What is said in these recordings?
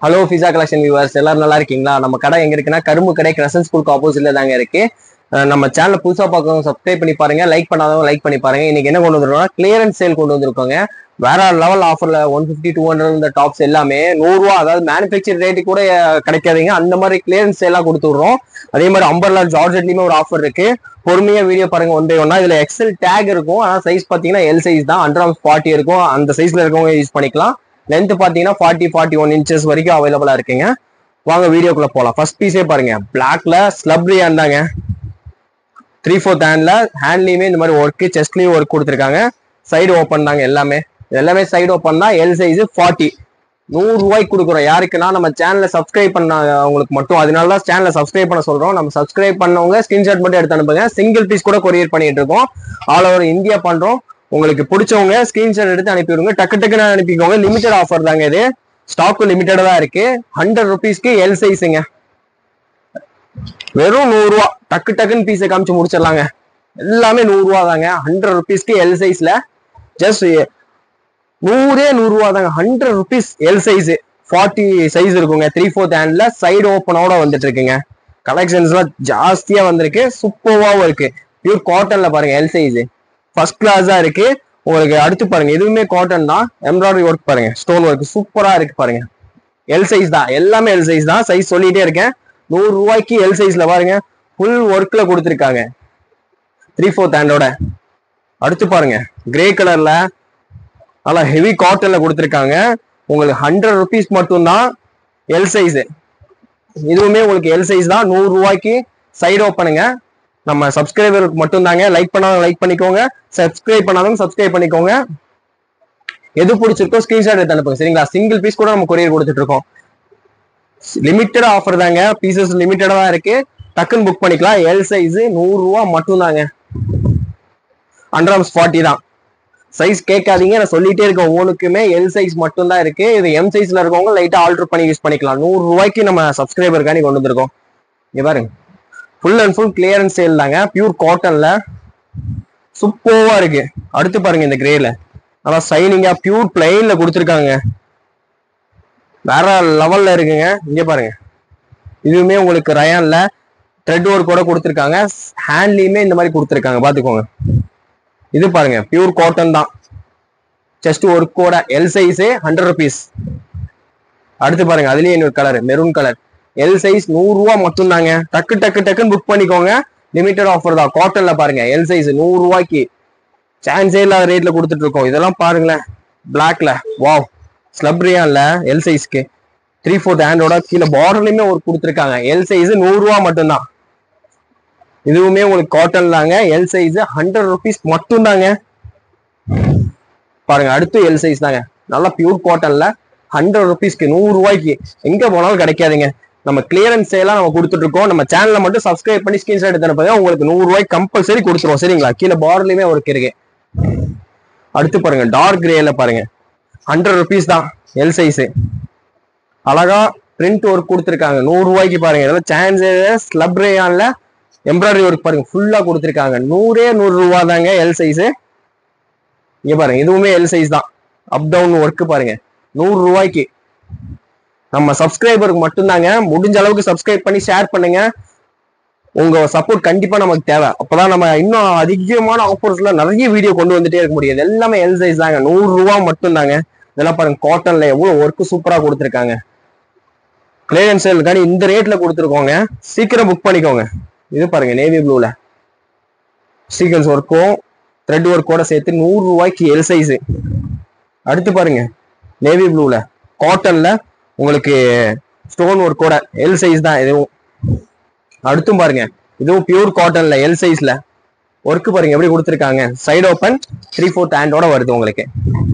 hello pizza collection viewers எல்லாரும் நல்லா இருக்கீங்களா நம்ம கடை எங்க இருக்குன்னா கரும்பு கடை கிரசன் ஸ்கூலுக்கு ஆப்போசிட்ல தாங்க இருக்கு அஹ் நம்ம சேனல் புதுசா பார்க்கறவங்க சப்ஸ்கிரைப் பண்ணி பாருங்க லைக் பண்ணாதவங்க லைக் பண்ணி பாருங்க இன்னைக்கு என்ன கொண்டு வந்திருக்கோம்னா கிளியரன்ஸ் சேல் கொண்டு வந்திருக்கோங்க வேற லெவல் ஆஃபர்ல ஒன் பிப்டி டூ ஹண்ட்ரட் இந்த டாப்ஸ் எல்லாமே நூறு ரூபா அதாவது மேனுஃபேக்சர் ரேட்டு கூட அஹ், கிடைக்காதுங்க அந்த மாதிரி கிளியரன்ஸ் சேலாம் கொடுத்து விடுறோம் அதே மாதிரி அம்பர்லா ஜார்ஜெட்லயுமே ஒரு ஆஃபர் இருக்கு பொறுமையா வீடியோ பாருங்க ஒன் பை ஒன்னா இதுல எக்ஸல் டேக் இருக்கும் ஆனா சைஸ் பாத்தீங்கன்னா எல் சைஸ் தான் அண்டர் ஃபார்ட்டி இருக்கும் அந்த சைஸ்ல இருக்கவங்க யூஸ் பண்ணிக்கலாம் லென்த் பாத்தீங்கன்னா ஃபார்ட்டி ஃபார்ட்டி ஒன் இன்ச்சஸ் வரைக்கும் அவைலபிளா இருக்குங்க வாங்க வீடியோக்குள்ள போலாம் ஃபர்ஸ்ட் பீஸே பாருங்க பிளாக்ல ஸ்லப்ரி இருந்தாங்க த்ரீ ஃபோர்த் ஹேண்ட்ல ஹேண்ட்லயுமே இந்த மாதிரி ஒர்க் செஸ்ட்லயும் ஒர்க் கொடுத்துருக்காங்க சைடு ஓப்பன் தாங்க எல்லாமே இது எல்லாமே சைடு ஓப்பன் தான் எல் சைஸ் ஃபார்ட்டி நூறு ரூபாய்க்கு கொடுக்குறோம் யாருக்குன்னா நம்ம சேனலை சப்ஸ்கிரைப் பண்ண அவங்களுக்கு மட்டும் அதனால தான் சேனலை சப்ஸ்கிரைப் பண்ண சொல்றோம் நம்ம சப்ஸ்கிரைப் பண்ணவங்க ஸ்கிரீன்ஷாட் மட்டும் எடுத்து அனுப்புங்க சிங்கிள் பீஸ் கூட கொரியர் பண்ணிட்டு இருக்கோம் ஆல் ஓவர் இந்தியா பண்றோம் உங்களுக்கு பிடிச்சவங்க ஸ்கிரீன்ஷாட் எடுத்து அனுப்பி விடுங்க டக்கு டக்குன்னு அனுப்பிக்கோங்க லிமிடெட் ஆஃபர் தாங்க இது ஸ்டாக்கு லிமிட்டடா தான் இருக்கு ஹண்ட்ரட் ருபீஸ்க்கு எல் சைஸுங்க வெறும் நூறு ரூபா டக்கு டக்குன்னு பீஸை காமிச்சு முடிச்சிடலாங்க எல்லாமே நூறு ரூபா தாங்க ஹண்ட்ரட் ருபீஸ்க்கு எல் சைஸ்ல ஜஸ்ட் நூறே நூறு ரூபா தாங்க hundred rupees L size forty size இருக்குங்க த்ரீ ஃபோர்த் ஹேண்ட்ல சைடு ஓப்பனோட வந்துட்டு இருக்குங்க கலெக்ஷன்ஸ் எல்லாம் ஜாஸ்தியா வந்திருக்கு சூப்பர்வாவும் இருக்கு பியூர் காட்டன்ல பாருங்க எல் சைஸ் ஃபர்ஸ்ட் கிளாஸா இருக்கு உங்களுக்கு அடுத்து பாருங்க இதுவுமே காட்டன் தான் எம்ப்ராய்டரி ஒர்க் பாருங்க ஸ்டோன் ஒர்க் சூப்பரா இருக்கு பாருங்க எல் சைஸ் தான் எல்லாமே எல் சைஸ் தான் சைஸ் சொல்லிட்டே இருக்கேன் நூறு ரூபாய்க்கு எல் சைஸ்ல பாருங்க ஃபுல் ஒர்க்ல கொடுத்துருக்காங்க த்ரீ ஃபோர்த் ஹேண்டோட அடுத்து பாருங்க கிரே கலர்ல நல்லா ஹெவி காட்டன்ல கொடுத்துருக்காங்க உங்களுக்கு ஹண்ட்ரட் ருபீஸ் மட்டும்தான் எல் சைஸ் இதுவுமே உங்களுக்கு எல் சைஸ் தான் நூறு ரூபாய்க்கு சைடு ஓப்பனுங்க நம்ம சப்ஸ்கிரைபருக்கு மட்டும் தாங்க லைக் பண்ணாதவங்க லைக் பண்ணிக்கோங்க சப்ஸ்கிரைப் பண்ணாதவங்க சப்ஸ்கிரைப் பண்ணிக்கோங்க எது பிடிச்சிருக்கோ ஸ்கிரீன்ஷாட் எடுத்து அனுப்புங்க சரிங்களா சிங்கிள் பீஸ் கூட நம்ம கொரியர் கொடுத்துட்டு இருக்கோம் லிமிட்டட் ஆஃபர் தாங்க பீசஸ் லிமிட்டடா தான் இருக்கு டக்குன்னு புக் பண்ணிக்கலாம் எல் சைஸ் நூறு ரூபா மட்டும் தாங்க அண்டர்ஆம்ஸ் ஃபார்ட்டி தான் சைஸ் கேட்காதீங்க நான் சொல்லிட்டே இருக்கேன் ஒவ்வொன்றுக்குமே எல் சைஸ் மட்டும் தான் இருக்கு இது எம் சைஸ்ல இருக்கவங்க லைட்டா ஆல்டர் பண்ணி யூஸ் பண்ணிக்கலாம் நூறு ரூபாய்க்கு நம்ம சப்ஸ்கிரைபருக்காண்டி கொண்டு வந்திருக்கோம் இங்க பாருங்க full and full clearance sale தாங்க பியூர் காட்டன்ல சூப்பர்வா இருக்கு அடுத்து பாருங்க இந்த கிரேல நல்லா சைனிங்கா பியூர் பிளைன்ல கொடுத்துருக்காங்க வேற லெவல்ல இருக்குங்க இங்க பாருங்க இதுவுமே உங்களுக்கு ரயான்ல த்ரெட் ஒர்க் கூட கொடுத்துருக்காங்க ஹேண்ட்லயுமே இந்த மாதிரி கொடுத்துருக்காங்க பாத்துக்கோங்க இது பாருங்க பியூர் காட்டன் தான் செஸ்ட் ஒர்க்கோட எல் சைஸே ஹண்ட்ரட் ருபீஸ் அடுத்து பாருங்க அதுலயே இன்னொரு colour maroon colour L size நூறு ரூபா மட்டும் தாங்க டக்கு டக்கு டக்குன்னு புக் பண்ணிக்கோங்க லிமிட்டட் ஆஃபர் தான் காட்டன்ல பாருங்க எல் சைஸ் நூறு ரூபாய்க்கு சான்ஸே இல்லாத ரேட்ல கொடுத்துட்டு இருக்கோம் இதெல்லாம் பாருங்களேன் பிளாக்ல வாவ் ஸ்லப்ரியான்ல எல் சைஸ்க்கு த்ரீ ஃபோர்த் ஹேண்டோட கீழே பார்டர்லயுமே ஒரு கொடுத்துருக்காங்க எல் சைஸ் நூறு ரூபா மட்டும்தான் இதுவுமே உங்களுக்கு காட்டன் தாங்க எல் சைஸ் ஹண்ட்ரட் ருபீஸ் மட்டும் தாங்க பாருங்க அடுத்து எல் சைஸ் தாங்க நல்லா பியூர் காட்டன்ல ஹண்ட்ரட் ருபீஸ்க்கு நூறு ரூபாய்க்கு எங்க போனாலும் கிடைக்காதுங்க நம்ம கிளியரன்ஸ் எல்லாம் நம்ம கொடுத்துட்டு இருக்கோம் நம்ம சேனல்ல மட்டும் சப்ஸ்கிரைப் பண்ணி ஸ்கிரீன்ஷாட் எடுத்து அனுப்புங்க உங்களுக்கு நூறு ரூபாய்க்கு கம்பல்சரி கொடுத்துருவோம் சரிங்களா கீழே பார்டர்லயுமே ஒர்க் இருக்கு அடுத்து பாருங்க டார்க் கிரேல பாருங்க ஹண்ட்ரட் ருபீஸ் தான் எல் சைஸ் அழகா பிரிண்ட் ஒர்க் கொடுத்துருக்காங்க நூறு ரூபாய்க்கு பாருங்க இதெல்லாம் சான்ஸ் ஸ்லப் ரேயான்ல எம்ப்ராய்டரி ஒர்க் பாருங்க ஃபுல்லா கொடுத்துருக்காங்க நூறே நூறு ரூபா தாங்க எல் சைஸ் இங்க பாருங்க இதுவுமே எல் சைஸ் தான் அப் டவுன் ஒர்க் பாருங்க நூறு ரூபாய்க்கு நம்ம சப்ஸ்கிரைபருக்கு மட்டும்தாங்க முடிஞ்ச அளவுக்கு சப்ஸ்கிரைப் பண்ணி ஷேர் பண்ணுங்க உங்க சப்போர்ட் கண்டிப்பா நமக்கு தேவை அப்பதான் நம்ம இன்னும் அதிகமான ஆஃபர்ஸ்ல நிறைய வீடியோ கொண்டு வந்துட்டே இருக்க முடியாது எல்லாமே எல் சைஸ் தாங்க நூறு ரூபா மட்டும் தாங்க இதெல்லாம் பாருங்க காட்டன்ல எவ்வளவு ஒர்க் சூப்பரா கொடுத்துருக்காங்க கிளியரன்ஸ் சேலுக்காண்டி இந்த ரேட்ல கொடுத்துருக்கோங்க சீக்கிரம் புக் பண்ணிக்கோங்க இது பாருங்க நேவி ப்ளூல சீக்வன்ஸ் ஒர்க்கும் த்ரெட் ஒர்க்கோட சேர்த்து நூறு ரூபாய்க்கு எல் சைஸ் அடுத்து பாருங்க நேவி ப்ளூல காட்டன்ல உங்களுக்கு ஸ்டோன் ஒர்க்கோட எல் சைஸ் தான் இதுவும் அடுத்தும் பாருங்க இதுவும் பியூர் காட்டன்ல எல் சைஸ்ல ஒர்க் பாருங்க எப்படி கொடுத்துருக்காங்க சைடு ஓப்பன் த்ரீ ஃபோர்த் ஹேண்டோட வருது உங்களுக்கு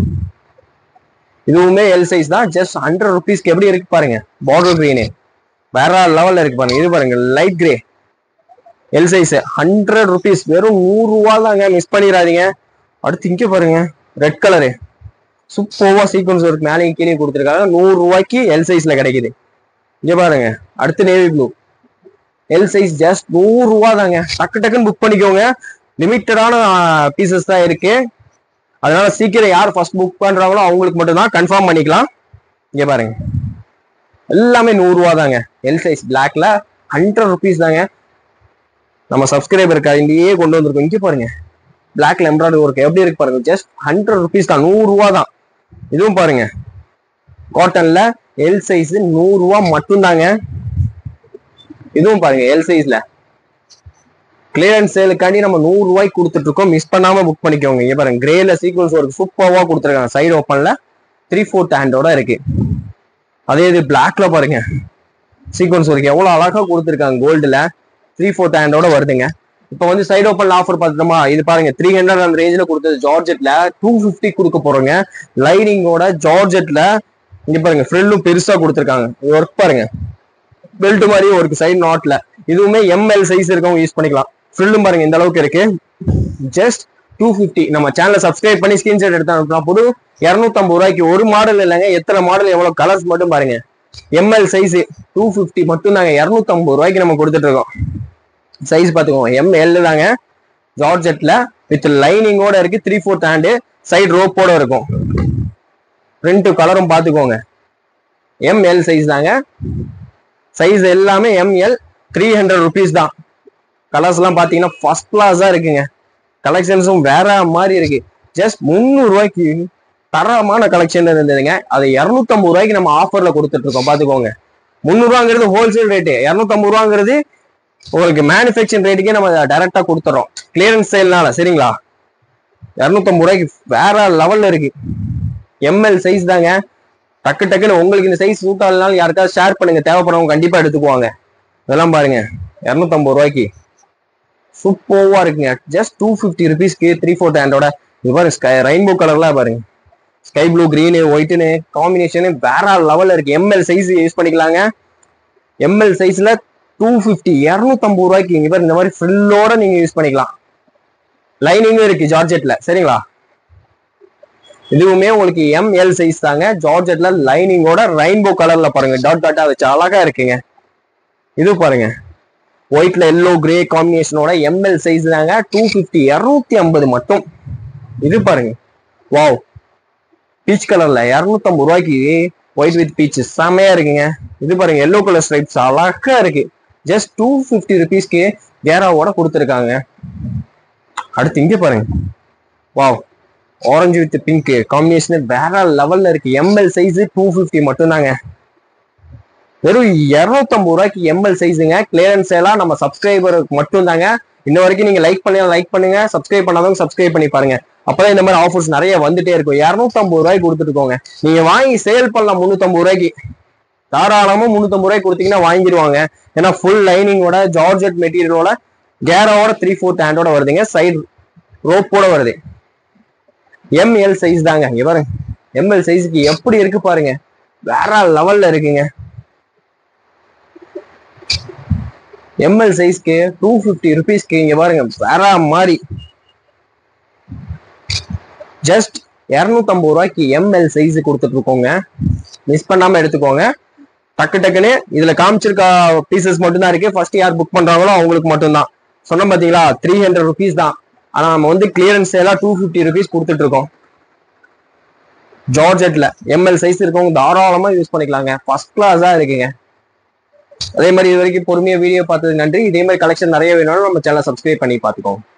இதுவுமே எல் சைஸ் தான் ஜஸ்ட் ஹண்ட்ரட் ருபீஸ்க்கு எப்படி இருக்கு பாருங்க பார்டர் கிரீனு வேற லெவல்ல இருக்கு பாருங்க இது பாருங்க light grey L size hundred rupees வெறும் நூறு ரூபா தாங்க மிஸ் பண்ணிடாதீங்க அடுத்து இங்க பாருங்க ரெட் கலரு சூப்பர்வா சீக்வன்ஸ் ஒர்க் மேலேயும் கீழே கொடுத்துருக்காங்க நூறு ரூபாய்க்கு எல் சைஸ்ல கிடைக்குது இங்க பாருங்க அடுத்து navy blue L size just நூறு ரூபா தாங்க டக்கு டக்குன்னு புக் பண்ணிக்கோங்க லிமிட்டடான பீசஸ் தான் இருக்கு அதனால சீக்கிரம் யார் ஃபர்ஸ்ட் புக் பண்றாங்களோ அவங்களுக்கு மட்டும் தான் கன்ஃபார்ம் பண்ணிக்கலாம் இங்க பாருங்க எல்லாமே நூறு ரூபா தாங்க எல் சைஸ் பிளாக்ல ஹண்ட்ரட் ருபீஸ் தாங்க நம்ம சப்ஸ்கிரைபர் கையிலேயே கொண்டு வந்திருக்கோம் இங்கே பாருங்க பிளாக்ல எம்ப்ராய்டரி ஒர்க் எப்படி இருக்கு பாருங்க ஜஸ்ட் ஹண்ட்ரட் ருபீஸ் தான் நூறு ரூபா தான் இதுவும் பாருங்க காட்டன்ல எல் சைஸ் நூறு ரூபா மட்டும்தாங்க இதுவும் பாருங்க எல் சைஸ்ல கிளியரன்ஸ் சேலுக்காண்டி நம்ம நூறு ரூபாய்க்கு கொடுத்துட்டு இருக்கோம் மிஸ் பண்ணாம புக் பண்ணிக்கோங்க இங்க பாருங்க கிரேல சீக்வன்ஸ் ஒர்க் சூப்பர்வா கொடுத்துருக்காங்க சைடு ஓப்பன்ல த்ரீ ஃபோர்த் ஹேண்டோட இருக்கு அதே இது பிளாக்ல பாருங்க சீக்வன்ஸ் ஒர்க் எவ்வளவு அழகா கொடுத்துருக்காங்க கோல்டுல த்ரீ ஃபோர்த் ஹேண்டோட வருதுங்க இப்போ வந்து சைடு ஓப்பன்ல ஆஃபர் பார்த்துட்டோமா இது பாருங்க த்ரீ ஹண்ட்ரட் அந்த ரேஞ்சில கொடுத்தது ஜார்ஜெட்ல டூ ஃபிஃப்டி கொடுக்க போறோங்க லைனிங்கோட ஜார்ஜெட்ல இங்க பாருங்க ஃப்ரில்லும் பெருசா கொடுத்துருக்காங்க ஒர்க் பாருங்க பெல்ட் மாதிரி ஒரு சைடு நாட்ல இதுவுமே எம்எல் சைஸ் இருக்கவங்க யூஸ் பண்ணிக்கலாம் ஃப்ரில்லும் பாருங்க இந்த அளவுக்கு இருக்கு ஜஸ்ட் டூ ஃபிஃப்டி நம்ம சேனலை சப்ஸ்கிரைப் பண்ணி ஸ்கிரீன்ஷாட் எடுத்து அனுப்பலாம் புது இரநூத்தம்பது ரூபாய்க்கு ஒரு மாடல் இல்லைங்க எத்தனை மாடல் எவ்வளவு கலர்ஸ் மட்டும் பாருங்க எம்எல் சைஸ் டூ ஃபிஃப்டி மட்டும் நாங்க இரநூத்தம்பது ரூபாய்க்கு நம்ம கொடுத்துட்டு இருக்கோம் சைஸ் பாத்துக்கோங்க எம்எல் தாங்க ஜார்ஜெட்ல வித் லைனிங்கோட இருக்கு த்ரீ ஃபோர்த் ஹேண்டு சைடு ரோப்போட இருக்கும் பிரிண்ட் கலரும் பாத்துக்கோங்க எம்எல் சைஸ் தாங்க சைஸ் எல்லாமே எம்எல் த்ரீ ஹண்ட்ரட் ருபீஸ் தான் கலர்ஸ் எல்லாம் பாத்தீங்கன்னா ஃபர்ஸ்ட் கிளாஸா இருக்குங்க கலெக்ஷன்ஸும் வேற மாதிரி இருக்கு ஜஸ்ட் முந்நூறு ரூபாய்க்கு தரமான கலெக்ஷன் இருந்ததுங்க அதை இரநூத்தம்பது ரூபாய்க்கு நம்ம ஆஃபர்ல கொடுத்துட்டு இருக்கோம் பாத்துக்கோங்க முந்நூறுவாங்கிறது ஹோல்சேல் ரேட்டு இரநூத்தம்பது ரூபாங்கிறது உங்களுக்கு மேனுஃபேக்சரிங் ரேட்டுக்கே நம்ம டைரக்டா கொடுத்துறோம் கிளியரன்ஸ் சேல்னால சரிங்களா இரநூத்தம்பது ரூபாய்க்கு வேற லெவல்ல இருக்கு எம்எல் சைஸ் தாங்க டக்கு டக்குன்னு உங்களுக்கு இந்த சைஸ் சூட் ஆகலனாலும் யாருக்காவது ஷேர் பண்ணுங்க தேவைப்படுறவங்க கண்டிப்பா எடுத்துக்குவாங்க இதெல்லாம் பாருங்க இரநூத்தம்பது ரூபாய்க்கு சூப்பர்வா இருக்குங்க ஜஸ்ட் டூ ஃபிஃப்டி ருபீஸ்க்கு த்ரீ ஃபோர்த் ஹேண்டோட இது பாருங்க ஸ்கை ரெயின்போ கலர்லாம் பாருங்க ஸ்கை ப்ளூ கிரீனு ஒயிட்டுன்னு காம்பினேஷனு வேற லெவல்ல இருக்கு எம்எல் சைஸ் யூஸ் பண்ணிக்கலாங்க எம்எல் சைஸ்ல டூ ஃபிஃப்டி இரநூத்தம்பது ரூபாய்க்கு இங்க பாரு இந்த மாதிரி ஃபில்லோட நீங்க யூஸ் பண்ணிக்கலாம் லைனிங்கும் இருக்கு ஜார்ஜெட்ல சரிங்களா இதுவுமே உங்களுக்கு எம்எல் சைஸ் தாங்க ஜார்ஜெட்ல லைனிங்கோட ரெயின்போ கலர்ல பாருங்க டாட் டாட்டா வச்சு அழகா இருக்குங்க இது பாருங்க ஒயிட்ல எல்லோ கிரே காம்பினேஷனோட எம்எல் சைஸ் தாங்க டூ ஃபிஃப்டி இரநூத்தி ஐம்பது மட்டும் இது பாருங்க வாவ் பீச் கலர்ல இரநூத்தம்பது ரூபாய்க்கு ஒயிட் வித் பீச் செமையா இருக்குங்க இது பாருங்க எல்லோ கலர் ஸ்ட்ரைப்ஸ் அழகா இருக்கு ஜஸ்ட் டூ ஃபிஃப்டி ருபீஸ்க்கு கேராவோட கொடுத்துருக்காங்க அடுத்து இங்க பாருங்க wow orange with pink combination வேற லெவல்ல இருக்கு எம்எல் சைஸ் டூ ஃபிஃப்டி மட்டும்தாங்க வெறும் இரநூத்தம்பது ரூபாய்க்கு எம்எல் சைஸுங்க கிளியரன்ஸ் எல்லாம் நம்ம சப்ஸ்கிரைபருக்கு மட்டும் தாங்க இன்ன வரைக்கும் நீங்க லைக் பண்ணி லைக் பண்ணுங்க சப்ஸ்கிரைப் பண்ணாதவங்க சப்ஸ்கிரைப் பண்ணி பாருங்க அப்பதான் இந்த மாதிரி ஆஃபர்ஸ் நிறைய வந்துட்டே இருக்கும் இரநூத்தம்பது ரூபாய்க்கு கொடுத்துட்டு இருக்கோங்க நீங்க வாங்கி சேல் பண்ணலாம் முந்நூத்தம்பது ரூபாய்க்கு தாராளமா முந்நூத்தம்பது ரூபாய்க்கு கொடுத்தீங்கன்னா வாங்கிடுவாங்க ஏன்னா ஃபுல் லைனிங்கோட ஜார்ஜெட் மெட்டீரியலோட கேரோட த்ரீ ஃபோர்த் ஹேண்டோட வருதுங்க சைடு ரோப்போட வருது எம்எல் சைஸ் தாங்க இங்க பாருங்க எம்எல் சைஸ்க்கு எப்படி இருக்கு பாருங்க வேற லெவல்ல இருக்குங்க எம்எல் சைஸ்க்கு டூ ஃபிஃப்டி ருபீஸ்க்கு இங்க பாருங்க வேற மாதிரி ஜஸ்ட் இரநூத்தம்பது ரூபாய்க்கு எம்எல் சைஸ் கொடுத்துட்டு இருக்கோங்க மிஸ் பண்ணாம எடுத்துக்கோங்க டக்கு டக்குன்னு இதுல காமிச்சிருக்க பீசஸ் மட்டும்தான் இருக்கு ஃபர்ஸ்ட் யார் புக் பண்றாங்களோ அவங்களுக்கு மட்டும்தான் சொன்ன பாத்தீங்களா த்ரீ ஹண்ட்ரட் ருபீஸ் தான் ஆனா நம்ம வந்து கிளியரன்ஸ் எல்லாம் டூ ஃபிஃப்டி ருபீஸ் கொடுத்துட்டு இருக்கோம் ஜார்ஜெட்ல எம்எல் சைஸ் இருக்கவங்க தாராளமா யூஸ் பண்ணிக்கலாங்க ஃபர்ஸ்ட் கிளாஸா இருக்குங்க அதே மாதிரி இது வரைக்கும் பொறுமையா வீடியோ பார்த்ததுக்கு நன்றி இதே மாதிரி கலெக்ஷன் நிறைய வேணும்னாலும் நம்ம சேனல் சப்ஸ்கிரைப் பண்ணி பார்த்துக்கோங்க